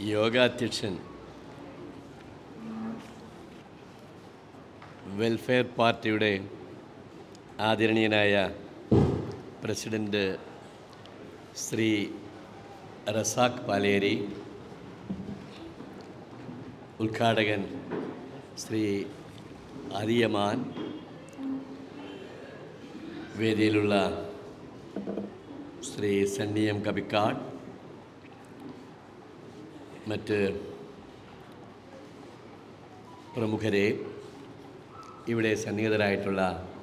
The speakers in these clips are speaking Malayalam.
യോഗാധ്യക്ഷൻ വെൽഫെയർ പാർട്ടിയുടെ ആദരണീയനായ പ്രസിഡന്റ് ശ്രീ റസാഖ് പാലേരി ഉദ്ഘാടകൻ ശ്രീ അരിയമാൻ വേദിയിലുള്ള ശ്രീ സണ്ണിയം കബിക്കാട് മറ്റ് പ്രമുഖരെ ഇവിടെ സന്നിഹിതരായിട്ടുള്ള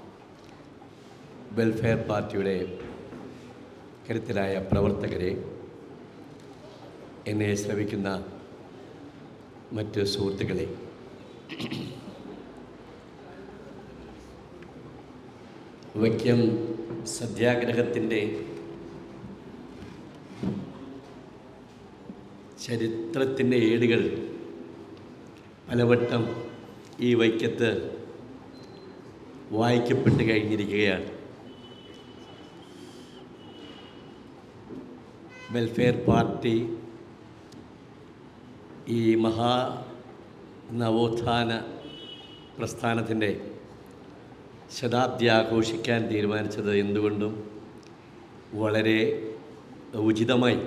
വെൽഫെയർ പാർട്ടിയുടെ കരുത്തരായ പ്രവർത്തകരെ എന്നെ ശ്രമിക്കുന്ന മറ്റ് സുഹൃത്തുക്കളെ വൈക്കം സത്യാഗ്രഹത്തിൻ്റെ ചരിത്രത്തിൻ്റെ ഏടുകൾ പലവട്ടം ഈ വൈക്കത്ത് വായിക്കപ്പെട്ട് കഴിഞ്ഞിരിക്കുകയാണ് വെൽഫെയർ പാർട്ടി ഈ മഹാ നവോത്ഥാന പ്രസ്ഥാനത്തിൻ്റെ ശതാബ്ദി ആഘോഷിക്കാൻ തീരുമാനിച്ചത് എന്തുകൊണ്ടും വളരെ ഉചിതമായി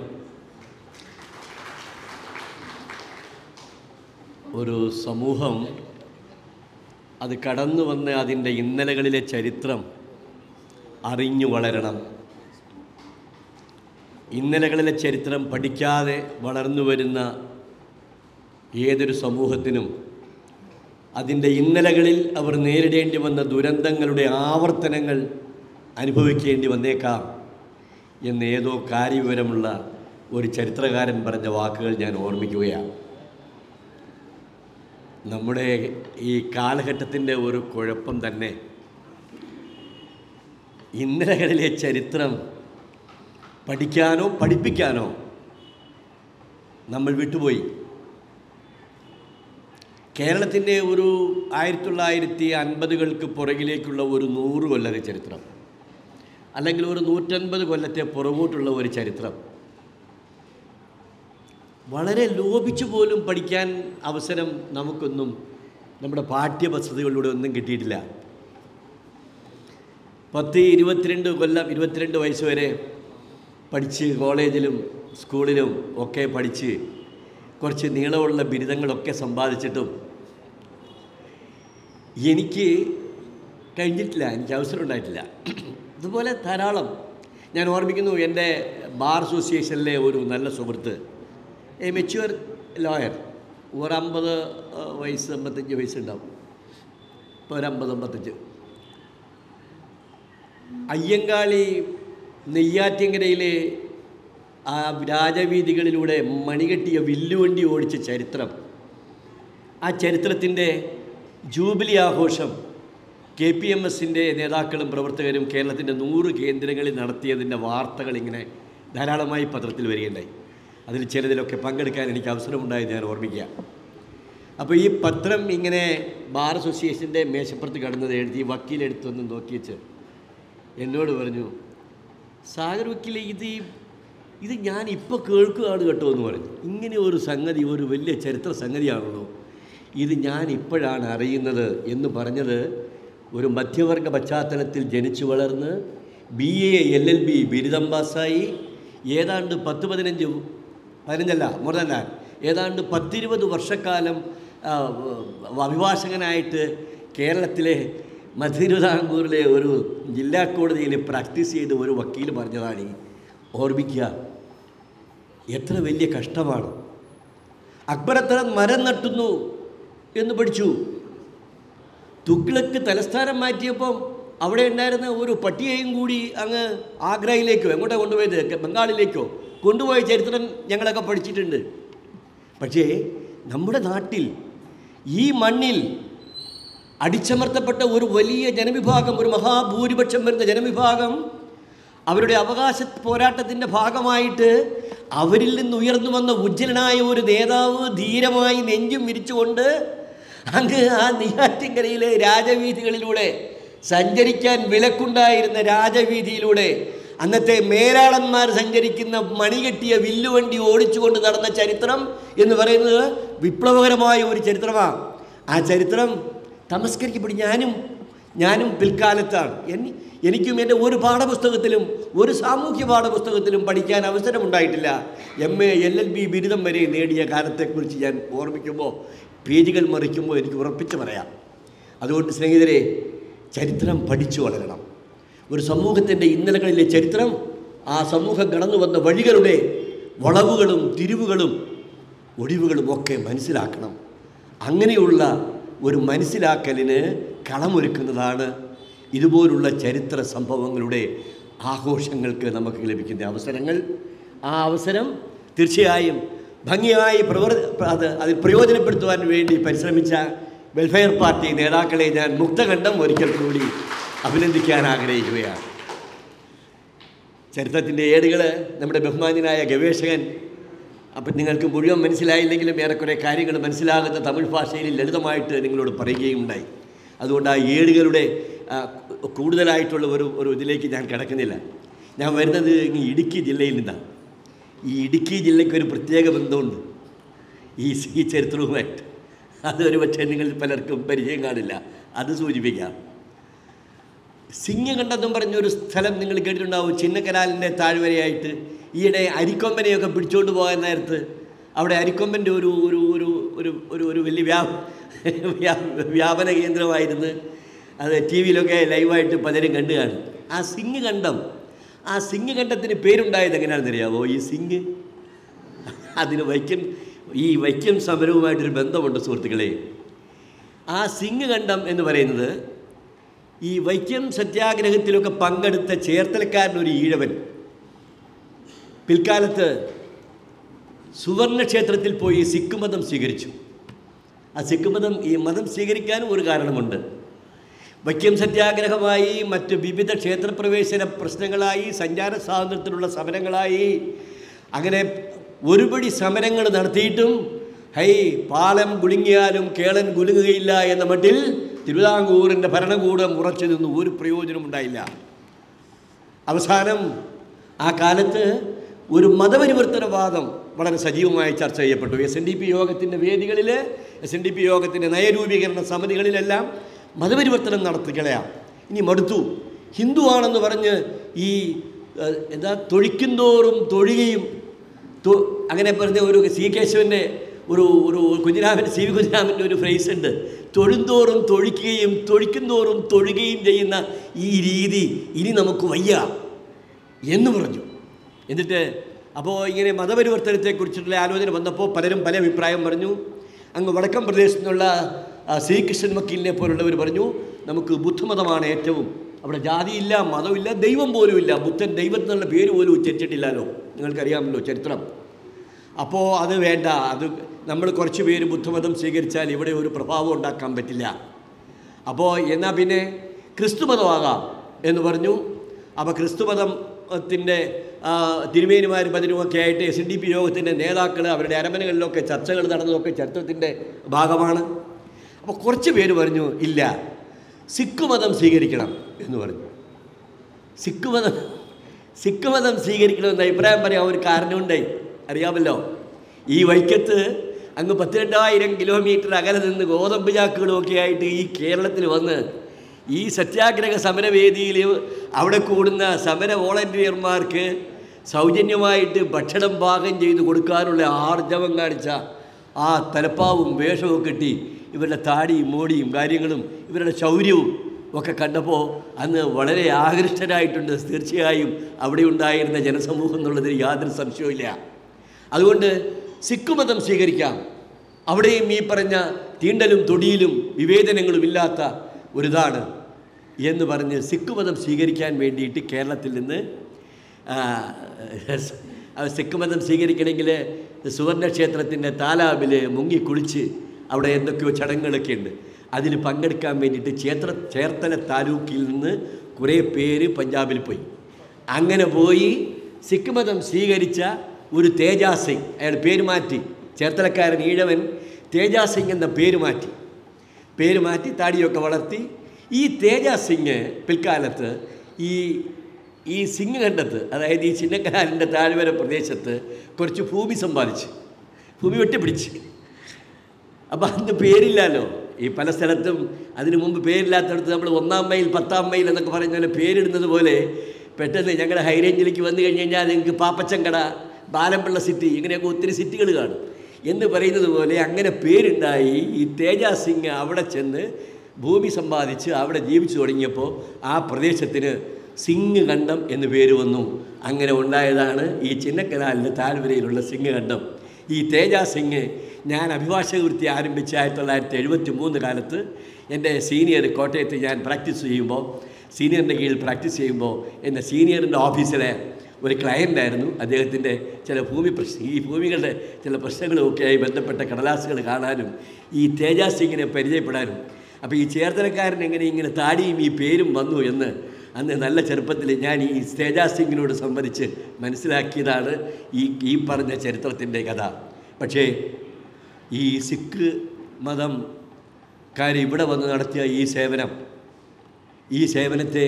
ഒരു സമൂഹം അത് കടന്നു വന്ന് അതിൻ്റെ ഇന്നലകളിലെ ചരിത്രം അറിഞ്ഞു വളരണം ഇന്നലകളിലെ ചരിത്രം പഠിക്കാതെ വളർന്നു വരുന്ന ഏതൊരു സമൂഹത്തിനും അതിൻ്റെ ഇന്നലകളിൽ അവർ നേരിടേണ്ടി വന്ന ദുരന്തങ്ങളുടെ ആവർത്തനങ്ങൾ അനുഭവിക്കേണ്ടി വന്നേക്കാം എന്ന് ഏതോ കാര്യവിവരമുള്ള ഒരു ചരിത്രകാരൻ പറഞ്ഞ വാക്കുകൾ ഞാൻ ഓർമ്മിക്കുകയാണ് നമ്മുടെ ഈ കാലഘട്ടത്തിൻ്റെ ഒരു കുഴപ്പം തന്നെ ഇന്നലകളിലെ ചരിത്രം പഠിക്കാനോ പഠിപ്പിക്കാനോ നമ്മൾ വിട്ടുപോയി കേരളത്തിൻ്റെ ഒരു ആയിരത്തി തൊള്ളായിരത്തി അൻപതുകൾക്ക് പുറകിലേക്കുള്ള ഒരു നൂറ് കൊല്ലത്തെ ചരിത്രം അല്ലെങ്കിൽ ഒരു നൂറ്റൻപത് കൊല്ലത്തെ പുറകോട്ടുള്ള ഒരു ചരിത്രം വളരെ ലോപിച്ചു പോലും പഠിക്കാൻ അവസരം നമുക്കൊന്നും നമ്മുടെ പാഠ്യപദ്ധതികളിലൂടെ ഒന്നും കിട്ടിയിട്ടില്ല പത്ത് ഇരുപത്തിരണ്ട് കൊല്ലം ഇരുപത്തിരണ്ട് വയസ്സ് വരെ പഠിച്ച് കോളേജിലും സ്കൂളിലും ഒക്കെ പഠിച്ച് കുറച്ച് നീളമുള്ള ബിരുദങ്ങളൊക്കെ സമ്പാദിച്ചിട്ടും എനിക്ക് കഴിഞ്ഞിട്ടില്ല എനിക്ക് അവസരം ഉണ്ടായിട്ടില്ല ഇതുപോലെ ധാരാളം ഞാൻ ഓർമ്മിക്കുന്നു എൻ്റെ ബാർ അസോസിയേഷനിലെ ഒരു നല്ല സുഹൃത്ത് എ മെച്യൂർ ലോയർ ഒരു അമ്പത് വയസ്സ് അമ്പത്തഞ്ച് വയസ്സുണ്ടാവും ഇപ്പോൾ ഒരു അമ്പത് അമ്പത്തഞ്ച് അയ്യങ്കാളി നെയ്യാറ്റിങ്കരയിലെ ആ രാജവീതികളിലൂടെ മണികെട്ടിയ വില്ലുവണ്ടി ഓടിച്ച ചരിത്രം ആ ചരിത്രത്തിൻ്റെ ജൂബിലി ആഘോഷം കെ പി എം എസിൻ്റെ നേതാക്കളും പ്രവർത്തകരും കേരളത്തിൻ്റെ നൂറ് കേന്ദ്രങ്ങളിൽ നടത്തിയതിൻ്റെ വാർത്തകൾ ഇങ്ങനെ ധാരാളമായി പത്രത്തിൽ വരികയുണ്ടായി അതിൽ ചിലതിലൊക്കെ പങ്കെടുക്കാൻ എനിക്ക് അവസരമുണ്ടായത് ഞാൻ ഓർമ്മിക്കുക അപ്പോൾ ഈ പത്രം ഇങ്ങനെ ബാർ അസോസിയേഷൻ്റെ മേശപ്പുറത്ത് കടന്നത് എഴുതി വക്കീലെടുത്തൊന്ന് നോക്കി വെച്ച് എന്നോട് പറഞ്ഞു സാഗർ വക്കീലെ ഇത് ഇത് ഞാൻ ഇപ്പോൾ കേൾക്കുകയാണ് കേട്ടോ എന്ന് പറഞ്ഞു ഇങ്ങനെ ഒരു സംഗതി ഒരു വലിയ ചരിത്ര സംഗതിയാണല്ലോ ഇത് ഞാൻ ഇപ്പോഴാണ് അറിയുന്നത് എന്ന് പറഞ്ഞത് ഒരു മധ്യവർഗ പശ്ചാത്തലത്തിൽ ജനിച്ചു വളർന്ന് B A L L B ബിരുദം പാസ്സായി ഏതാണ്ട് പത്ത് പതിനഞ്ച് പതിനഞ്ചല്ല മോർ ദാൻ ദാറ്റ് ഏതാണ്ട് പത്തിരുപത് വർഷക്കാലം ആ, അഭിഭാഷകനായിട്ട് കേരളത്തിലെ മധ്യതിരുവിതാംകൂറിലെ ഒരു ജില്ലാ കോടതിയിൽ പ്രാക്ടീസ് ചെയ്ത് ഒരു വക്കീൽ പറഞ്ഞതാണ് ഈ ഓർമ്മിക്കുക എത്ര വലിയ കഷ്ടമാണ് അക്ബർ എത്ര മരം നട്ടുന്നു എന്ന് പഠിച്ചു തുഗ്ലക്ക് തലസ്ഥാനം മാറ്റിയപ്പം അവിടെ ഉണ്ടായിരുന്ന ഒരു പട്ടിയെയും കൂടി അങ്ങ് ആഗ്രയിലേക്കോ എങ്ങോട്ടാണ് കൊണ്ടുപോയത് ബംഗാളിലേക്കോ കൊണ്ടുപോയ ചരിത്രം ഞങ്ങളൊക്കെ പഠിച്ചിട്ടുണ്ട് പക്ഷേ നമ്മുടെ നാട്ടിൽ ഈ മണ്ണിൽ അടിച്ചമർത്തപ്പെട്ട ഒരു വലിയ ജനവിഭാഗം ഒരു മഹാഭൂരിപക്ഷം വരുന്ന ജനവിഭാഗം അവരുടെ അവകാശ പോരാട്ടത്തിൻ്റെ ഭാഗമായിട്ട് അവരിൽ നിന്ന് ഉയർന്നു വന്ന ഉജ്ജ്വലനായ ഒരു നേതാവ് ധീരമായി നെഞ്ചും വിരിച്ചുകൊണ്ട് അങ്ങ് ആ നെയ്യാറ്റിൻകരയിലെ രാജവീഥികളിലൂടെ സഞ്ചരിക്കാൻ വിലക്കുണ്ടായിരുന്ന രാജവീതിയിലൂടെ അന്നത്തെ മേലാളന്മാർ സഞ്ചരിക്കുന്ന മണികെട്ടിയ വില്ലുവണ്ടി ഓടിച്ചുകൊണ്ട് നടന്ന ചരിത്രം എന്ന് പറയുന്നത് വിപ്ലവകരമായ ഒരു ചരിത്രമാണ് ആ ചരിത്രം തമസ്കരിക്കപ്പെടും ഞാനും ഞാനും പിൽക്കാലത്താണ് എനി എനിക്കും എൻ്റെ ഒരു പാഠപുസ്തകത്തിലും ഒരു സാമൂഹ്യ പാഠപുസ്തകത്തിലും പഠിക്കാൻ അവസരമുണ്ടായിട്ടില്ല M A L L B ബിരുദം വരെ നേടിയ കാലത്തെക്കുറിച്ച് ഞാൻ ഓർമ്മിക്കുമ്പോൾ പേജുകൾ മറിക്കുമ്പോൾ എനിക്ക് ഉറപ്പിച്ച് പറയാം അതുകൊണ്ട് സ്നേഹിതരെ ചരിത്രം പഠിച്ചു വളരണം ഒരു സമൂഹത്തിൻ്റെ ഇന്നലകളിലെ ചരിത്രം ആ സമൂഹം കടന്നു വന്ന വഴികളുടെ വളവുകളും തിരിവുകളും ഒടിവുകളും ഒക്കെ മനസ്സിലാക്കണം അങ്ങനെയുള്ള ഒരു മനസ്സിലാക്കലിന് കളമൊരുക്കുന്നതാണ് ഇതുപോലുള്ള ചരിത്ര സംഭവങ്ങളുടെ ആഘോഷങ്ങൾക്ക് നമുക്ക് ലഭിക്കുന്ന അവസരങ്ങൾ ആ അവസരം തീർച്ചയായും ഭംഗിയായി പ്രവർ അത് അതിൽ പ്രയോജനപ്പെടുത്തുവാൻ വേണ്ടി പരിശ്രമിച്ച വെൽഫെയർ പാർട്ടി നേതാക്കളെ ഞാൻ മുക്തകണ്ഠം ഒരിക്കൽ കൂടി അഭിനന്ദിക്കാൻ ആഗ്രഹിക്കുകയാണ് ചരിത്രത്തിൻ്റെ ഏടുകൾ നമ്മുടെ ബഹുമാന്യനായ ഗവേഷകൻ അപ്പം നിങ്ങൾക്ക് മുഴുവൻ മനസ്സിലായില്ലെങ്കിലും ഏറെക്കുറെ കാര്യങ്ങൾ മനസ്സിലാകുന്ന തമിഴ് ഭാഷയിൽ ലളിതമായിട്ട് നിങ്ങളോട് പറയുകയുണ്ടായി അതുകൊണ്ട് ആ ഏടുകളുടെ ആ, കൂടുതലായിട്ടുള്ള ഒരു ഒരു ഇതിലേക്ക് ഞാൻ കിടക്കുന്നില്ല ഞാൻ വരുന്നത് ഈ ഇടുക്കി ജില്ലയിൽ നിന്നാണ് ഈ ഇടുക്കി ജില്ലയ്ക്ക് ഒരു പ്രത്യേക ബന്ധമുണ്ട് ഈ ഈ ചരിത്രവുമായിട്ട് അതൊരു പക്ഷേ നിങ്ങൾ പലർക്കും പരിചയം കാണില്ല അത് സൂചിപ്പിക്കാം സിംഹകണ്ഠെന്നും പറഞ്ഞൊരു സ്ഥലം നിങ്ങൾ കേട്ടിട്ടുണ്ടാവും ചിന്നക്കനാലിൻ്റെ താഴ്വരയായിട്ട് ഈയിടെ അരിക്കൊമ്പനെയൊക്കെ പിടിച്ചുകൊണ്ട് പോകാൻ നേരത്ത് അവിടെ അരിക്കൊമ്പൻ്റെ ഒരു ഒരു ഒരു ഒരു ഒരു ഒരു വലിയ വ്യാ വ്യാ- വ്യാപന കേന്ദ്രമായിരുന്നു അത് ടി വിയിലൊക്കെ ലൈവായിട്ട് പലരും കണ്ടു കാണും ആ സിംഹകണ്ഠം ആ സിംഹകണ്ഠത്തിന് പേരുണ്ടായത് എങ്ങനെയാണെന്ന് അറിയാമോ ഈ സിംഗ് അതിന് വൈക്കം ഈ വൈക്കം സമരവുമായിട്ടൊരു ബന്ധമുണ്ട് സുഹൃത്തുക്കളെ ആ സിംഗ് കണ്ഠം എന്ന് പറയുന്നത് ഈ വൈക്കം സത്യാഗ്രഹത്തിലൊക്കെ പങ്കെടുത്ത ചേർത്തലക്കാരനൊരു ഈഴവൻ പിൽക്കാലത്ത് സുവർണക്ഷേത്രത്തിൽ പോയി സിഖ് മതം സ്വീകരിച്ചു ആ സിഖ് മതം ഈ മതം സ്വീകരിക്കാനും ഒരു കാരണമുണ്ട് വൈക്കം സത്യാഗ്രഹമായി മറ്റ് വിവിധ ക്ഷേത്രപ്രവേശന പ്രശ്നങ്ങളായി സഞ്ചാര സ്വാതന്ത്ര്യത്തിനുള്ള സമരങ്ങളായി അങ്ങനെ ഒരുപടി സമരങ്ങൾ നടത്തിയിട്ടും ഹൈ പാലം കുലുങ്ങിയാലും കേളൻ കുലുങ്ങുകയില്ല എന്ന മട്ടിൽ തിരുവിതാംകൂറിൻ്റെ ഭരണകൂടം ഉറച്ചു നിന്നു ഒരു പ്രയോജനമുണ്ടായില്ല അവസാനം ആ കാലത്ത് ഒരു മതപരിവർത്തനവാദം വളരെ സജീവമായി ചർച്ച ചെയ്യപ്പെട്ടു എസ് എൻ ഡി പി യോഗത്തിൻ്റെ വേദികളിൽ എസ് എൻ ഡി പി യോഗത്തിൻ്റെ നയരൂപീകരണ സമിതികളിലെല്ലാം മതപരിവർത്തനം നടത്തുകയാണ് ഇനി മടുത്തു ഹിന്ദു ആണെന്ന് പറഞ്ഞ് ഈ ഏഹ്, എന്താ തൊഴിക്കുന്തോറും തൊഴുകയും തൊ- അങ്ങനെ പറഞ്ഞ ഒരു സി കേശവൻ്റെ ഒരു ഒരു കുഞ്ഞിരാമൻ സി വി കുഞ്ഞിരാമൻ്റെ ഒരു ഫ്രേസ് ഉണ്ട് തൊഴുന്തോറും തൊഴിക്കുകയും തൊഴിക്കുന്തോറും തൊഴുകയും ചെയ്യുന്ന ഈ രീതി ഇനി നമുക്ക് വയ്യ എന്ന് പറഞ്ഞു എന്നിട്ട് അപ്പോൾ ഇങ്ങനെ മതപരിവർത്തനത്തെക്കുറിച്ചിട്ടുള്ള ആലോചന വന്നപ്പോൾ പലരും പല അഭിപ്രായം പറഞ്ഞു അങ്ങ് വടക്കൻ പ്രദേശത്തു നിന്നുള്ള ആ, ശ്രീകൃഷ്ണൻ വക്കീലിനെ പോലുള്ളവർ പറഞ്ഞു നമുക്ക് ബുദ്ധമതമാണ് ഏറ്റവും അവിടെ ജാതിയില്ല മതമില്ല ദൈവം പോലും ഇല്ല ബുദ്ധൻ ദൈവത്തിനുള്ള പേര് പോലും ഉച്ചരിച്ചിട്ടില്ലല്ലോ നിങ്ങൾക്കറിയാമല്ലോ ചരിത്രം അപ്പോൾ അത് വേണ്ട അത് നമ്മൾ കുറച്ച് പേര് ബുദ്ധമതം സ്വീകരിച്ചാൽ ഇവിടെ ഒരു പ്രഭാവം ഉണ്ടാക്കാൻ പറ്റില്ല അപ്പോൾ എന്നാൽ പിന്നെ ക്രിസ്തുമതമാകാം എന്ന് പറഞ്ഞു അപ്പോൾ ക്രിസ്തുമതത്തിൻ്റെ തിരുമേനിമാരും പതിനുമൊക്കെ ആയിട്ട് എസ് എൻ ഡി പി യോഗത്തിൻ്റെ നേതാക്കൾ അവരുടെ അരമനകളിലൊക്കെ ചർച്ചകൾ നടന്നതൊക്കെ ചരിത്രത്തിൻ്റെ ഭാഗമാണ് അപ്പോൾ കുറച്ച് പേര് പറഞ്ഞു ഇല്ല സിഖ് മതം സ്വീകരിക്കണം എന്ന് പറഞ്ഞു സിഖ് മതം സിഖ് മതം സ്വീകരിക്കണമെന്ന് അഭിപ്രായം പറയാൻ ഒരു കാരണമുണ്ടായി അറിയാമല്ലോ ഈ വൈക്കത്ത് അങ്ങ് പത്തിരണ്ടായിരം കിലോമീറ്റർ അകലെ നിന്ന് ഗോതമ്പ് ചാക്കുകളുമൊക്കെ ആയിട്ട് ഈ കേരളത്തിൽ വന്ന് ഈ സത്യാഗ്രഹ സമരവേദിയിൽ അവിടെ കൂടുന്ന സമര വോളണ്ടിയർമാർക്ക് സൗജന്യമായിട്ട് ഭക്ഷണം പാകം ചെയ്ത് കൊടുക്കാനുള്ള ആർജവം കാണിച്ച ആ തലപ്പാവും വേഷവും കെട്ടി ഇവരുടെ താടിയും മോടിയും കാര്യങ്ങളും ഇവരുടെ ശൗര്യവും ഒക്കെ കണ്ടപ്പോൾ അന്ന് വളരെ ആകൃഷ്ടരായിട്ടുണ്ട് തീർച്ചയായും അവിടെ ഉണ്ടായിരുന്ന ജനസമൂഹം എന്നുള്ളതിൽ യാതൊരു സംശയവുമില്ല അതുകൊണ്ട് സിഖ് മതം സ്വീകരിക്കാം അവിടെയും ഈ പറഞ്ഞ തീണ്ടലും തൊടിയിലും വിവേചനങ്ങളും ഇല്ലാത്ത ഒരിതാണ് എന്ന് പറഞ്ഞ് സിഖ് മതം സ്വീകരിക്കാൻ വേണ്ടിയിട്ട് കേരളത്തിൽ നിന്ന് ആ, ആ സിഖ് മതം സ്വീകരിക്കണമെങ്കിൽ സുവർണക്ഷേത്രത്തിൻ്റെ താലാബിൽ മുങ്ങി കുളിച്ച് അവിടെ എന്തൊക്കെയോ ചടങ്ങുകളൊക്കെ ഉണ്ട് അതിൽ പങ്കെടുക്കാൻ വേണ്ടിയിട്ട് ചേത്ര ചേർത്തല താലൂക്കിൽ നിന്ന് കുറേ പേര് പഞ്ചാബിൽ പോയി അങ്ങനെ പോയി സിഖ് മതം സ്വീകരിച്ച ഒരു തേജാ സിംഗ് അയാൾ പേര് മാറ്റി ചേർത്തലക്കാരൻ ഈഴവൻ തേജാ സിംഗ് എന്ന പേര് മാറ്റി പേര് മാറ്റി താടിയൊക്കെ വളർത്തി ഈ തേജാ സിംഗ് പിൽക്കാലത്ത് ഈ ഈ സിംഗകണ്ഠത്ത് അതായത് ഈ ചിന്നക്കനാലിൻ്റെ താഴ്വര പ്രദേശത്ത് കുറച്ച് ഭൂമി സമ്പാദിച്ച് ഭൂമി വെട്ടിപ്പിടിച്ച് അപ്പോൾ അന്ന് പേരില്ലല്ലോ ഈ പല സ്ഥലത്തും അതിനു മുമ്പ് പേരില്ലാത്തടത്ത് നമ്മൾ ഒന്നാം മൈൽ പത്താം മൈൽ എന്നൊക്കെ പറയുന്ന പോലെ പേരിടുന്നത് പോലെ പെട്ടെന്ന് ഞങ്ങളുടെ ഹൈറേഞ്ചിലേക്ക് വന്നു കഴിഞ്ഞ് കഴിഞ്ഞാൽ നിങ്ങൾക്ക് പാപ്പച്ചങ്കട ബാലമ്പിള്ള സിറ്റി ഇങ്ങനെയൊക്കെ ഒത്തിരി സിറ്റികൾ കാണും എന്ന് പറയുന്നത് പോലെ അങ്ങനെ പേരുണ്ടായി ഈ തേജാ സിംഗ് അവിടെ ചെന്ന് ഭൂമി സമ്പാദിച്ച് അവിടെ ജീവിച്ചു തുടങ്ങിയപ്പോൾ ആ പ്രദേശത്തിന് സിംഗ് കണ്ടം എന്ന് പേര് വന്നു അങ്ങനെ ഉണ്ടായതാണ് ഈ ചിന്നക്കനാലിൻ്റെ താഴ്വരയിലുള്ള സിംഗ് കണ്ടം ഈ തേജാ സിംഗ് ഞാൻ അഭിഭാഷക വൃത്തി ആരംഭിച്ച ആയിരത്തി തൊള്ളായിരത്തി എഴുപത്തി മൂന്ന് കാലത്ത് എൻ്റെ സീനിയർ കോട്ടയത്ത് ഞാൻ പ്രാക്ടീസ് ചെയ്യുമ്പോൾ സീനിയറിൻ്റെ കീഴിൽ പ്രാക്ടീസ് ചെയ്യുമ്പോൾ എൻ്റെ സീനിയറിൻ്റെ ഓഫീസിലെ ഒരു ക്ലയൻ്റ് ആയിരുന്നു അദ്ദേഹത്തിൻ്റെ ചില ഭൂമി പ്രശ്നം ഈ ഭൂമികളുടെ ചില പ്രശ്നങ്ങളുമൊക്കെയായി ബന്ധപ്പെട്ട കടലാസുകൾ കാണാനും ഈ തേജാ സിംഗിനെ പരിചയപ്പെടാനും അപ്പോൾ ഈ ചേർത്തലക്കാരൻ എങ്ങനെ ഇങ്ങനെ താടിയും ഈ പേരും വന്നു എന്ന് അന്ന് നല്ല ചെറുപ്പത്തിൽ ഞാൻ ഈ തേജാ സിംഗിനോട് സംബന്ധിച്ച് മനസ്സിലാക്കിയതാണ് ഈ ഈ പറഞ്ഞ ചരിത്രത്തിൻ്റെ കഥ പക്ഷേ ഈ സിഖ് മതം കാര്യം ഇവിടെ വന്ന് നടത്തിയ ഈ സേവനം ഈ സേവനത്തെ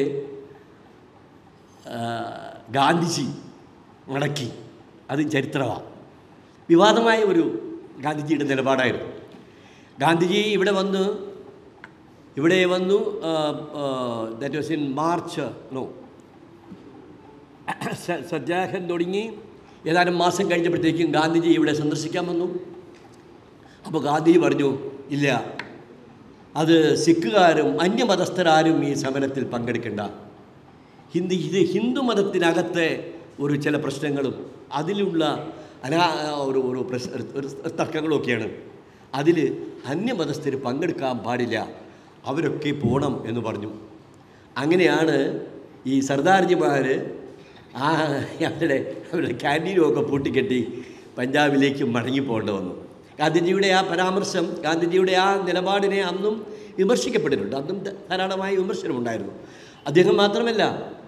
ആ, ഗാന്ധിജി മുടക്കി അത് ചരിത്രമാണ് വിവാദമായ ഒരു ഗാന്ധിജിയുടെ നിലപാടായിരുന്നു ഗാന്ധിജി ഇവിടെ വന്ന് ഇവിടെ വന്നു that was in March no satyagraha തുടങ്ങി ഏതാനും മാസം കഴിഞ്ഞപ്പോഴത്തേക്കും ഗാന്ധിജി ഇവിടെ സന്ദർശിക്കാൻ വന്നു അപ്പോൾ ഗാന്ധിജി പറഞ്ഞു ഇല്ല അത് സിഖുകാരും അന്യമതസ്ഥരാരും ഈ സമരത്തിൽ പങ്കെടുക്കേണ്ട ഹിന്ദി ഇത് ഹിന്ദു മതത്തിനകത്തെ ഒരു ചില പ്രശ്നങ്ങളും അതിലുള്ള അനാ ഒരു ഒരു പ്രശ് ഒരു തർക്കങ്ങളൊക്കെയാണ് അതിൽ അന്യമതസ്ഥർ പങ്കെടുക്കാൻ പാടില്ല അവരൊക്കെ പോകണം എന്ന് പറഞ്ഞു അങ്ങനെയാണ് ഈ സർദാർജിമാർ ആ അവരുടെ അവരുടെ ക്യാൻറ്റീനുമൊക്കെ പൂട്ടിക്കെട്ടി പഞ്ചാബിലേക്ക് മടങ്ങി പോകേണ്ടി വന്നു ഗാന്ധിജിയുടെ ആ പരാമർശം ഗാന്ധിജിയുടെ ആ നിലപാടിനെ അന്നും വിമർശിക്കപ്പെട്ടിട്ടുണ്ട് അന്നും ധ- ധാരാളമായ വിമർശനമുണ്ടായിരുന്നു അദ്ദേഹം മാത്രമല്ല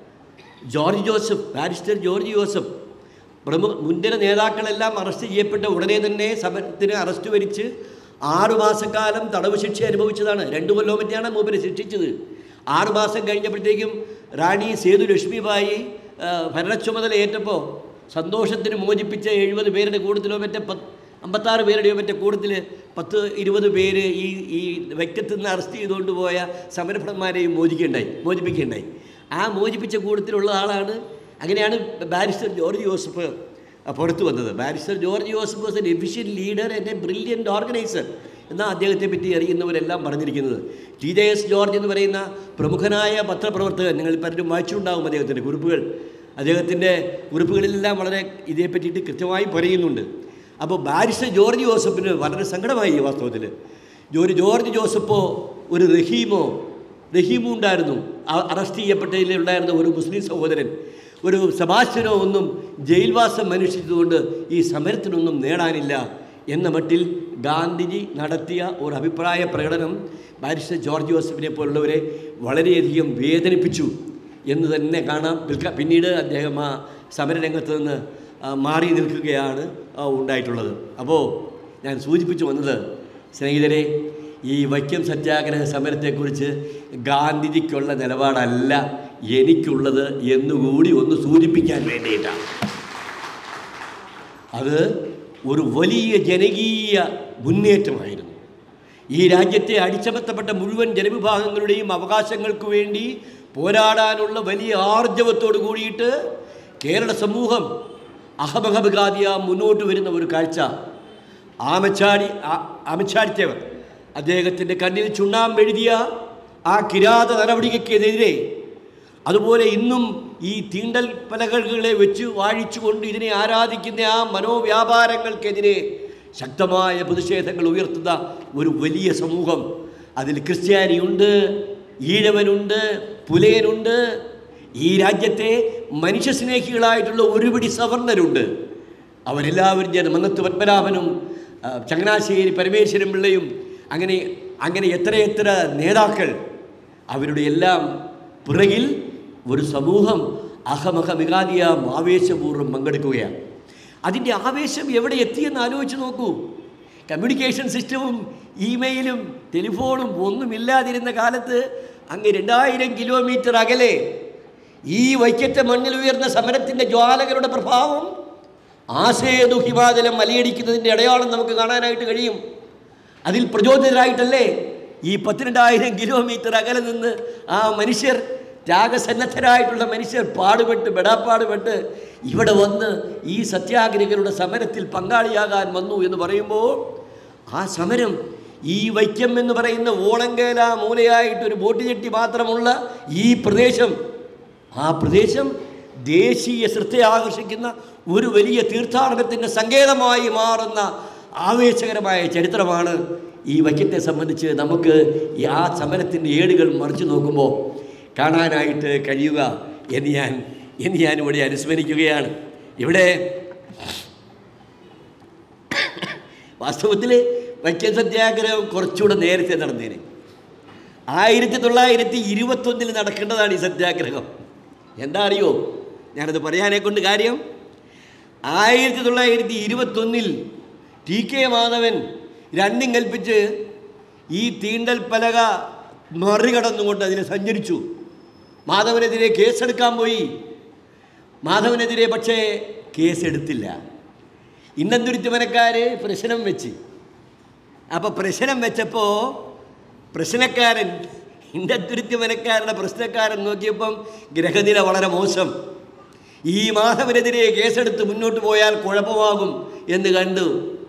George Joseph barrister George Joseph പ്രമുഖ മുൻനിര നേതാക്കളെല്ലാം അറസ്റ്റ് ചെയ്യപ്പെട്ട ഉടനെ തന്നെ സമരത്തിന് അറസ്റ്റ് വരിച്ച് ആറുമാസക്കാലം തടവ് ശിക്ഷ അനുഭവിച്ചതാണ് രണ്ടു കൊല്ലോ മറ്റാണ് മൂപ്പര് ശിക്ഷിച്ചത് ആറുമാസം കഴിഞ്ഞപ്പോഴത്തേക്കും റാണി സേതു ലക്ഷ്മിബായി ആ, ഭരണച്ചുമതല ഏറ്റപ്പോൾ സന്തോഷത്തിന് മോചിപ്പിച്ച എഴുപത് പേരുടെ കൂട്ടത്തിലോ മറ്റേ പത്ത് അമ്പത്താറ് പേരുടെയോ മറ്റേ കൂട്ടത്തിൽ പത്ത് ഇരുപത് പേര് ഈ ഈ വ്യക്തിത്വത്തിൽ നിന്ന് അറസ്റ്റ് ചെയ്തുകൊണ്ട് പോയ സമരഭടന്മാരെയും മോചിക്കുകയുണ്ടായി മോചിപ്പിക്കുകയുണ്ടായി ആ മോചിപ്പിച്ച കൂട്ടത്തിലുള്ള ആളാണ് അങ്ങനെയാണ് ബാരിസ്റ്റർ ജോർജ് ജോസഫ് പുറത്തു വന്നത് barrister George Joseph was an efficient leader and a brilliant organiser എന്നാണ് അദ്ദേഹത്തെ പറ്റി അറിയുന്നവരെല്ലാം പറഞ്ഞിരിക്കുന്നത് ടി ജെ എസ് ജോർജ് എന്ന് പറയുന്ന പ്രമുഖനായ പത്രപ്രവർത്തകൻ നിങ്ങൾ പലരും വായിച്ചിട്ടുണ്ടാകും അദ്ദേഹത്തിൻ്റെ കുറിപ്പുകൾ അദ്ദേഹത്തിൻ്റെ കുറിപ്പുകളിലെല്ലാം വളരെ ഇതേ പറ്റിയിട്ട് കൃത്യമായി പറയുന്നുണ്ട് അപ്പോൾ ബാരിസ്റ്റർ ജോർജ് ജോസഫിന് വളരെ സങ്കടമായി ഈ വാസ്തവത്തിൽ ജോർജ് ജോർജ് ജോസഫോ ഒരു റഹീമോ റഹീമും ഉണ്ടായിരുന്നു ആ- അറസ്റ്റ് ചെയ്യപ്പെട്ടതിലുണ്ടായിരുന്ന ഒരു മുസ്ലിം സഹോദരൻ ഒരു സബാസ്റ്റനോ ഒന്നും ജയിൽവാസം അനുഷ്ഠിച്ചതുകൊണ്ട് ഈ സമരത്തിനൊന്നും നേടാനില്ല എന്ന മട്ടിൽ ഗാന്ധിജി നടത്തിയ ഒരു അഭിപ്രായ പ്രകടനം ബാരിസ്റ്റർ ജോർജ് ജോസഫിനെ പോലുള്ളവരെ വളരെയധികം വേദനിപ്പിച്ചു എന്ന് തന്നെ കാണാം പിൽക്ക- പിന്നീട് അദ്ദേഹം ആ സമരരംഗത്ത് നിന്ന് ആ, മാറി നിൽക്കുകയാണ് ആ, ഉണ്ടായിട്ടുള്ളത് അപ്പോൾ ഞാൻ സൂചിപ്പിച്ചു വന്നത് സ്നേഹിതരെ ഈ വൈക്കം സത്യാഗ്രഹ സമരത്തെക്കുറിച്ച് ഗാന്ധിജിക്കുള്ള നിലപാടല്ല എനിക്കുള്ളത് എന്നുകൂടി ഒന്ന് സൂചിപ്പിക്കാൻ വേണ്ടിയിട്ടാണ് അത് ഒരു വലിയ ജനകീയ മുന്നേറ്റമായിരുന്നു ഈ രാജ്യത്തെ അടിച്ചമർത്തപ്പെട്ട മുഴുവൻ ജനവിഭാഗങ്ങളുടെയും അവകാശങ്ങൾക്ക് വേണ്ടി പോരാടാനുള്ള വലിയ ആർജവത്തോട് കൂടിയിട്ട് കേരള സമൂഹം അഹമഹബഗാദിയ മുന്നോട്ട് വരുന്ന ഒരു കാഴ്ച ആമച്ചാടി ആ- ആമച്ചാടിത്തേവർ അദ്ദേഹത്തിൻ്റെ കണ്ണിൽ ചുണ്ണാമ്പെഴുതിയ ആ കിരാത നടപടിക്കെതിരെ അതുപോലെ ഇന്നും ഈ തീണ്ടൽ പലകളെ വെച്ച് വാഴിച്ചുകൊണ്ട് ഇതിനെ ആരാധിക്കുന്ന ആ മനോവ്യാപാരങ്ങൾക്കെതിരെ ശക്തമായ പ്രതിഷേധങ്ങൾ ഉയർത്തുന്ന ഒരു വലിയ സമൂഹം അതിൽ ക്രിസ്ത്യാനിയുണ്ട് ഈഴവനുണ്ട് പുലയനുണ്ട് ഈ രാജ്യത്തെ മനുഷ്യസ്നേഹികളായിട്ടുള്ള ഒരുപിടി സവർണരുണ്ട് അവരെല്ലാവരും ഞാൻ മന്നത്ത് പത്മനാഭനും ആ, ചങ്ങനാശ്ശേരി പരമേശ്വരൻ പിള്ളയും അങ്ങനെ അങ്ങനെ എത്രയെത്ര നേതാക്കൾ അവരുടെ എല്ലാം പിറകിൽ ഒരു സമൂഹം അഹമഹമികാദിയാം ആവേശപൂർവ്വം പങ്കെടുക്കുകയാണ് അതിൻ്റെ ആവേശം എവിടെ എത്തിയെന്ന് ആലോചിച്ച് നോക്കൂ കമ്മ്യൂണിക്കേഷൻ സിസ്റ്റവും ഇമെയിലും ടെലിഫോണും ഒന്നുമില്ലാതിരുന്ന കാലത്ത് അങ്ങ് രണ്ടായിരം കിലോമീറ്റർ അകലെ ഈ വൈക്കത്തെ മണ്ണിൽ ഉയർന്ന സമരത്തിൻ്റെ ജ്വാലകളുടെ പ്രഭാവം ആശേതു ഹിമാചലം മലയടിക്കുന്നതിൻ്റെ അടയാളം നമുക്ക് കാണാനായിട്ട് കഴിയും അതിൽ പ്രചോദിതരായിട്ടല്ലേ ഈ പത്തിരണ്ടായിരം കിലോമീറ്റർ അകലെ നിന്ന് ആ മനുഷ്യർ ത്യാഗസന്നദ്ധരായിട്ടുള്ള മനുഷ്യർ പാടുപെട്ട് ബെടാപ്പാടുപെട്ട് ഇവിടെ വന്ന് ഈ സത്യാഗ്രഹികളുടെ സമരത്തിൽ പങ്കാളിയാകാൻ വന്നു എന്ന് പറയുമ്പോൾ ആ സമരം ഈ വൈക്കം എന്ന് പറയുന്ന ഓളങ്കേല മൂലയായിട്ട് ഒരു ബോട്ട് ചെട്ടി മാത്രമുള്ള ഈ പ്രദേശം ആ പ്രദേശം ദേശീയ ശ്രദ്ധ ആകർഷിക്കുന്ന ഒരു വലിയ തീർത്ഥാടനത്തിൻ്റെ സങ്കേതമായി മാറുന്ന ആവേശകരമായ ചരിത്രമാണ് ഈ വൈക്കത്തെ സംബന്ധിച്ച് നമുക്ക് ഈ ആ സമരത്തിൻ്റെ ഏടുകൾ മറിച്ച് നോക്കുമ്പോൾ കാണാനായിട്ട് കഴിയുക എന്ന് ഞാൻ എന്ന് ഞാൻ ഇവിടെ അനുസ്മരിക്കുകയാണ് ഇവിടെ വാസ്തവത്തിൽ വൈക്കം സത്യാഗ്രഹം കുറച്ചുകൂടെ നേരത്തെ നടന്നേനെ ആയിരത്തി തൊള്ളായിരത്തി ഇരുപത്തൊന്നിൽ നടക്കേണ്ടതാണ് ഈ സത്യാഗ്രഹം എന്താ അറിയോ ഞാനത് പറയാനെ കൊണ്ട് കാര്യം ആയിരത്തി തൊള്ളായിരത്തി ഇരുപത്തൊന്നിൽ ടി കെ മാധവൻ രണ്ടും കൽപ്പിച്ച് ഈ തീണ്ടൽ പലക മറികടന്നുകൊണ്ട് അതിനെ സഞ്ചരിച്ചു മാധവനെതിരെ കേസെടുക്കാൻ പോയി മാധവനെതിരെ പക്ഷേ കേസെടുത്തില്ല ഇന്നന്തുരുത്തുമനക്കാർ പ്രശ്നം വെച്ച് അപ്പോൾ പ്രശ്നം വെച്ചപ്പോൾ പ്രശ്നക്കാരൻ ഇന്നത്തുരുത്തുമനക്കാരുടെ പ്രശ്നക്കാരൻ നോക്കിയപ്പം ഗ്രഹനില വളരെ മോശം ഈ മാധവനെതിരെ കേസെടുത്ത് മുന്നോട്ട് പോയാൽ കുഴപ്പമാകും എന്ന് കണ്ടു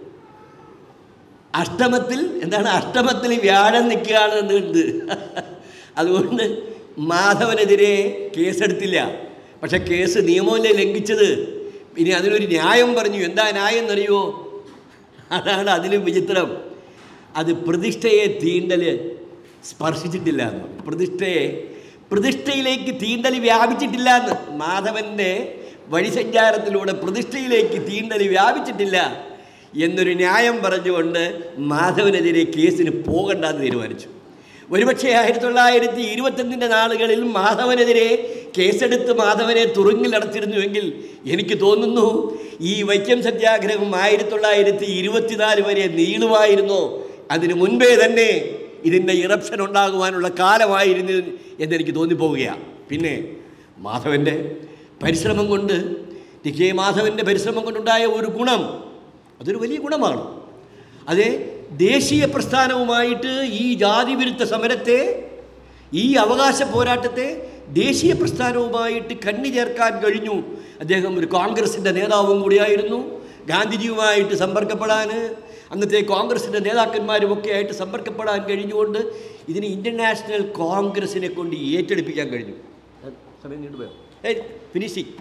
അഷ്ടമത്തിൽ എന്താണ് അഷ്ടമത്തിൽ വ്യാഴം നിൽക്കുകയാണ് എന്നുണ്ട് അതുകൊണ്ട് മാധവനെതിരെ കേസെടുത്തില്ല പക്ഷെ കേസ് നിയമമല്ലേ ലംഘിച്ചത് ഇനി അതിനൊരു ന്യായം പറഞ്ഞു എന്താ ന്യായം എന്നറിയോ അതാണ് അതിലും വിചിത്രം അത് പ്രതിഷ്ഠയെ തീണ്ടൽ സ്പർശിച്ചിട്ടില്ല എന്ന് പ്രതിഷ്ഠയെ പ്രതിഷ്ഠയിലേക്ക് തീണ്ടൽ വ്യാപിച്ചിട്ടില്ല എന്ന് മാധവൻ്റെ വഴിസഞ്ചാരത്തിലൂടെ പ്രതിഷ്ഠയിലേക്ക് തീണ്ടൽ വ്യാപിച്ചിട്ടില്ല എന്നൊരു ന്യായം പറഞ്ഞുകൊണ്ട് മാധവനെതിരെ കേസിന് പോകണ്ടെന്ന് തീരുമാനിച്ചു ഒരുപക്ഷെ ആയിരത്തി തൊള്ളായിരത്തി ഇരുപത്തൊന്നിൻ്റെ നാളുകളിൽ മാധവനെതിരെ കേസെടുത്ത് മാധവനെ തുറുങ്ങിലടച്ചിരുന്നുവെങ്കിൽ എനിക്ക് തോന്നുന്നു ഈ വൈക്കം സത്യാഗ്രഹം ആയിരത്തി തൊള്ളായിരത്തി ഇരുപത്തിനാല് വരെ നീളുമായിരുന്നു അതിനു മുൻപേ തന്നെ ഇതിൻ്റെ ഇറപ്ഷൻ ഉണ്ടാകുവാനുള്ള കാലമായിരുന്നു എന്നെനിക്ക് തോന്നിപ്പോവുകയാണ് പിന്നെ മാധവൻ്റെ പരിശ്രമം കൊണ്ട് ടി കെ മാധവൻ്റെ പരിശ്രമം കൊണ്ടുണ്ടായ ഒരു ഗുണം അതൊരു വലിയ ഗുണമാണ് അത് ദേശീയ പ്രസ്ഥാനവുമായിട്ട് ഈ ജാതിവിരുദ്ധ സമരത്തെ ഈ അവകാശ പോരാട്ടത്തെ ദേശീയ പ്രസ്ഥാനവുമായിട്ട് കണ്ണി ചേർക്കാൻ കഴിഞ്ഞു അദ്ദേഹം ഒരു കോൺഗ്രസിൻ്റെ നേതാവും കൂടിയായിരുന്നു ഗാന്ധിജിയുമായിട്ട് സമ്പർക്കപ്പെടാൻ അന്നത്തെ കോൺഗ്രസിൻ്റെ നേതാക്കന്മാരുമൊക്കെ ആയിട്ട് സമ്പർക്കപ്പെടാൻ കഴിഞ്ഞുകൊണ്ട് ഇതിന് ഇൻ്റർനാഷണൽ കോൺഗ്രസിനെ കൊണ്ട് ഏറ്റെടുപ്പിക്കാൻ കഴിഞ്ഞു സമയം നീണ്ടുപോയോ ഏയ് ഫിനിഷിങ്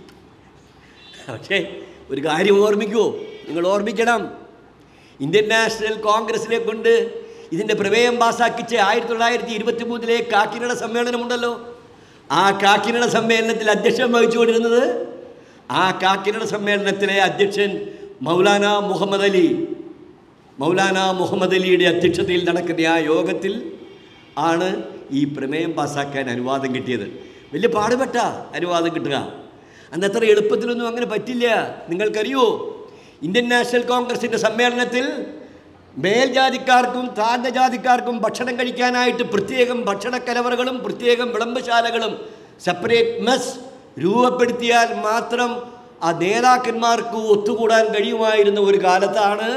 പക്ഷേ ഒരു കാര്യം ഓർമ്മിക്കുമോ നിങ്ങൾ ഓർമ്മിക്കണം ഇന്ത്യൻ നാഷണൽ കോൺഗ്രസിനെ കൊണ്ട് ഇതിൻ്റെ പ്രമേയം പാസാക്കിച്ച് ആയിരത്തി തൊള്ളായിരത്തി ഇരുപത്തി മൂന്നിലെ കാക്കിനട സമ്മേളനമുണ്ടല്ലോ ആ കാക്കിനട സമ്മേളനത്തിൽ അധ്യക്ഷൻ വഹിച്ചുകൊണ്ടിരുന്നത് ആ കാക്കിനട സമ്മേളനത്തിലെ അധ്യക്ഷൻ മൗലാന മുഹമ്മദ് അലി മൗലാന മുഹമ്മദ് അലിയുടെ അധ്യക്ഷതയിൽ നടക്കുന്ന ആ യോഗത്തിൽ ആണ് ഈ പ്രമേയം പാസ്സാക്കാൻ അനുവാദം കിട്ടിയത് വലിയ പാടുപെട്ട അനുവാദം കിട്ടുക അന്ന് അത്ര എളുപ്പത്തിലൊന്നും അങ്ങനെ പറ്റില്ല നിങ്ങൾക്കറിയോ ഇന്ത്യൻ നാഷണൽ കോൺഗ്രസിൻ്റെ സമ്മേളനത്തിൽ മേൽജാതിക്കാർക്കും താഴ്ന്ന ജാതിക്കാർക്കും ഭക്ഷണം കഴിക്കാനായിട്ട് പ്രത്യേകം ഭക്ഷണ കലവറകളും പ്രത്യേകം വിളമ്പശാലകളും സെപ്പറേറ്റ് മെസ് രൂപപ്പെടുത്തിയാൽ മാത്രം ആ നേതാക്കന്മാർക്ക് ഒത്തുകൂടാൻ കഴിയുമായിരുന്ന ഒരു കാലത്താണ്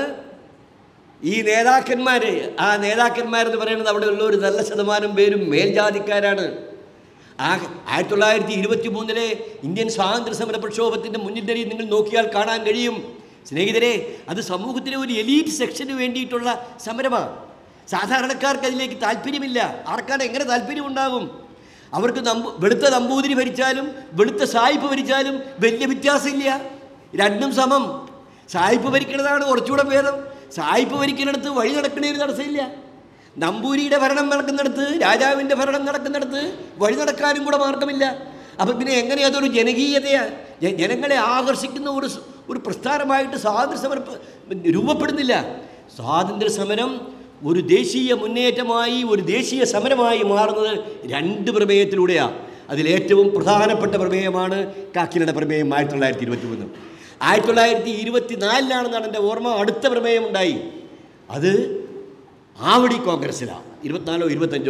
ഈ നേതാക്കന്മാർ ആ നേതാക്കന്മാരെന്ന് പറയുന്നത് അവിടെ ഉള്ള ഒരു നല്ല ശതമാനം പേരും മേൽജാതിക്കാരാണ് ആ ആയിരത്തി തൊള്ളായിരത്തി ഇരുപത്തി മൂന്നിലെ ഇന്ത്യൻ സ്വാതന്ത്ര്യ സമര പ്രക്ഷോഭത്തിൻ്റെ മുന്നിൽ നിങ്ങൾ നോക്കിയാൽ കാണാൻ കഴിയും സ്നേഹിതരെ അത് സമൂഹത്തിലെ ഒരു എലീറ്റ് സെക്ഷന് വേണ്ടിയിട്ടുള്ള സമരമാണ് സാധാരണക്കാർക്ക് അതിലേക്ക് താല്പര്യമില്ല ആർക്കാണ് എങ്ങനെ താല്പര്യമുണ്ടാകും അവർക്ക് നമ്പൂ വെളുത്ത നമ്പൂതിരി ഭരിച്ചാലും വെളുത്ത സായിപ്പ് ഭരിച്ചാലും വലിയ വ്യത്യാസമില്ല രണ്ടും സമം സായിപ്പ് ഭരിക്കുന്നതാണ് കുറച്ചുകൂടെ ഭേദം സായിപ്പ് ഭരിക്കുന്നിടത്ത് വഴി നടക്കണേന് തടസ്സമില്ല നമ്പൂരിയുടെ ഭരണം നടക്കുന്നിടത്ത് രാജാവിൻ്റെ ഭരണം നടക്കുന്നിടത്ത് വഴി നടക്കാനും കൂടെ മാർഗമില്ല അപ്പം പിന്നെ എങ്ങനെ അതൊരു ജനകീയതയാണ് ജ- ജനങ്ങളെ ആകർഷിക്കുന്ന ഒരു സ്- ഒരു പ്രസ്ഥാനമായിട്ട് സ്വാതന്ത്ര്യ സമരം പ- രൂപപ്പെടുന്നില്ല സ്വാതന്ത്ര്യ സമരം ഒരു ദേശീയ മുന്നേറ്റമായി ഒരു ദേശീയ സമരമായി മാറുന്നത് രണ്ട് പ്രമേയത്തിലൂടെയാണ് അതിലേറ്റവും പ്രധാനപ്പെട്ട പ്രമേയമാണ് കാക്കിനട പ്രമേയം ആയിരത്തി തൊള്ളായിരത്തി ഇരുപത്തി മൂന്ന് ആയിരത്തി തൊള്ളായിരത്തി ഇരുപത്തി നാലിലാണെന്നാണ് എൻ്റെ ഓർമ്മ അടുത്ത പ്രമേയം ഉണ്ടായി അത് ആവടി കോൺഗ്രസ്സിലാണ് ഇരുപത്തിനാലോ ഇരുപത്തഞ്ചോ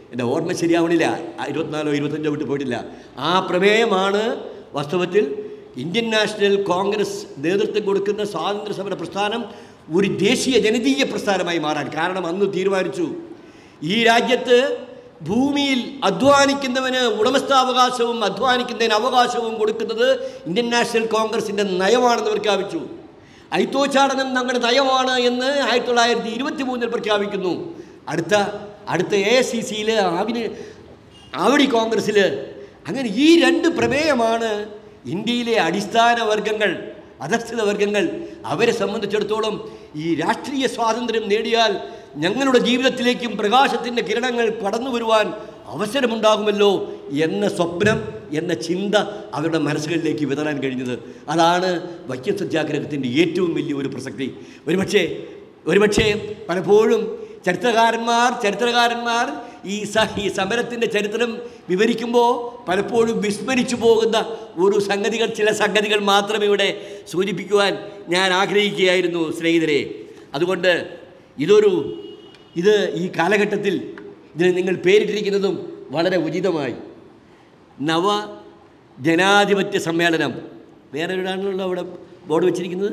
എൻ്റെ ഓർമ്മ ശരിയാവണില്ല ആ ഇരുപത്തിനാലോ ഇരുപത്തഞ്ചോ വിട്ട് പോയിട്ടില്ല ആ പ്രമേയമാണ് വാസ്തവത്തിൽ ഇന്ത്യൻ നാഷണൽ കോൺഗ്രസ് നേതൃത്വം കൊടുക്കുന്ന സ്വാതന്ത്ര്യ സമര പ്രസ്ഥാനം ഒരു ദേശീയ ജനകീയ പ്രസ്ഥാനമായി മാറാൻ കാരണം അന്ന് തീരുമാനിച്ചു ഈ രാജ്യത്ത് ഭൂമിയിൽ അധ്വാനിക്കുന്നവന് ഉടമസ്ഥാവകാശവും അധ്വാനിക്കുന്നതിന് അവകാശവും കൊടുക്കുന്നത് ഇന്ത്യൻ നാഷണൽ കോൺഗ്രസിൻ്റെ നയമാണെന്ന് പ്രഖ്യാപിച്ചു ഐത്തോച്ചാടനം ഞങ്ങളുടെ നയമാണ് എന്ന് ആയിരത്തി തൊള്ളായിരത്തി ഇരുപത്തി മൂന്നിൽ പ്രഖ്യാപിക്കുന്നു അടുത്ത അടുത്ത എ എസ് സി സിയിൽ ആവിന് ആവടി കോൺഗ്രസ്സിൽ അങ്ങനെ ഈ രണ്ട് പ്രമേയമാണ് ഇന്ത്യയിലെ അടിസ്ഥാന വർഗങ്ങൾ അധസ്ഥിത വർഗങ്ങൾ അവരെ സംബന്ധിച്ചിടത്തോളം ഈ രാഷ്ട്രീയ സ്വാതന്ത്ര്യം നേടിയാൽ ഞങ്ങളുടെ ജീവിതത്തിലേക്കും പ്രകാശത്തിൻ്റെ കിരണങ്ങൾ കടന്നു വരുവാൻ അവസരമുണ്ടാകുമല്ലോ എന്ന സ്വപ്നം എന്ന ചിന്ത അവരുടെ മനസ്സുകളിലേക്ക് വിതറാൻ കഴിഞ്ഞത് അതാണ് വൈക്കം സത്യാഗ്രഹത്തിൻ്റെ ഏറ്റവും വലിയ ഒരു പ്രസക്തി ഒരുപക്ഷേ ഒരുപക്ഷേ പലപ്പോഴും ചരിത്രകാരന്മാർ ചരിത്രകാരന്മാർ ഈ സ ഈ സമരത്തിൻ്റെ ചരിത്രം വിവരിക്കുമ്പോൾ പലപ്പോഴും വിസ്മരിച്ചു പോകുന്ന ഒരു സംഗതികൾ ചില സംഗതികൾ മാത്രം ഇവിടെ സൂചിപ്പിക്കുവാൻ ഞാൻ ആഗ്രഹിക്കുകയായിരുന്നു സ്നേഹിതരെ അതുകൊണ്ട് ഇതൊരു ഇത് ഈ കാലഘട്ടത്തിൽ ഇതിന് നിങ്ങൾ പേരിട്ടിരിക്കുന്നതും വളരെ ഉചിതമായി നവ ജനാധിപത്യ സമ്മേളനം വേറെ എവിടെയാണല്ലോ അവിടെ ബോർഡ് വെച്ചിരിക്കുന്നത്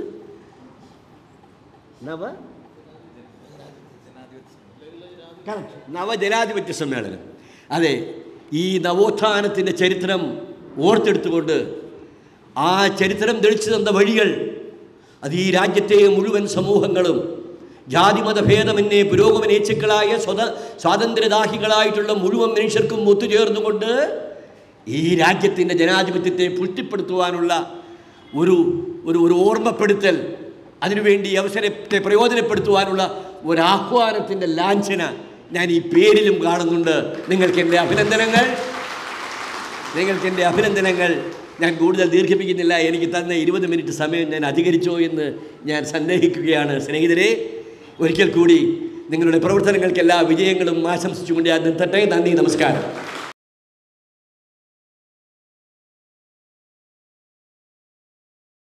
നവ കറക്റ്റ് നവജനാധിപത്യ സമ്മേളനം അതെ ഈ നവോത്ഥാനത്തിൻ്റെ ചരിത്രം ഓർത്തെടുത്തുകൊണ്ട് ആ ചരിത്രം തെളിച്ചു തന്ന വഴികൾ അത് ഈ രാജ്യത്തെ മുഴുവൻ സമൂഹങ്ങളും ജാതിമത ഭേദമെന്നെ പുരോഗമനേച്ഛക്കളായ സ്വത സ്വാതന്ത്ര്യദാഹികളായിട്ടുള്ള മുഴുവൻ മനുഷ്യർക്കും ഒത്തുചേർന്നുകൊണ്ട് ഈ രാജ്യത്തിൻ്റെ ജനാധിപത്യത്തെ പുഷ്ടിപ്പെടുത്തുവാനുള്ള ഒരു ഒരു ഒരു ഓർമ്മപ്പെടുത്തൽ അതിനുവേണ്ടി അവസരത്തെ പ്രയോജനപ്പെടുത്തുവാനുള്ള ഒരു ആഹ്വാനത്തിൻ്റെ ലാഞ്ചന ഞാൻ ഈ പേരിലും കാണുന്നുണ്ട് നിങ്ങൾക്ക് എൻ്റെ അഭിനന്ദനങ്ങൾ നിങ്ങൾക്ക് എൻ്റെ അഭിനന്ദനങ്ങൾ ഞാൻ കൂടുതൽ ദീർഘിപ്പിക്കുന്നില്ല എനിക്ക് തന്ന ഇരുപത് മിനിറ്റ് സമയം ഞാൻ അധികരിച്ചോ എന്ന് ഞാൻ സന്ദേഹിക്കുകയാണ് സ്നേഹിതരെ ഒരിക്കൽ കൂടി നിങ്ങളുടെ പ്രവർത്തനങ്ങൾക്ക് എല്ലാ വിജയങ്ങളും ആശംസിച്ചുകൊണ്ട് ഞാൻ നിർത്തട്ടെ നന്ദി നമസ്കാരം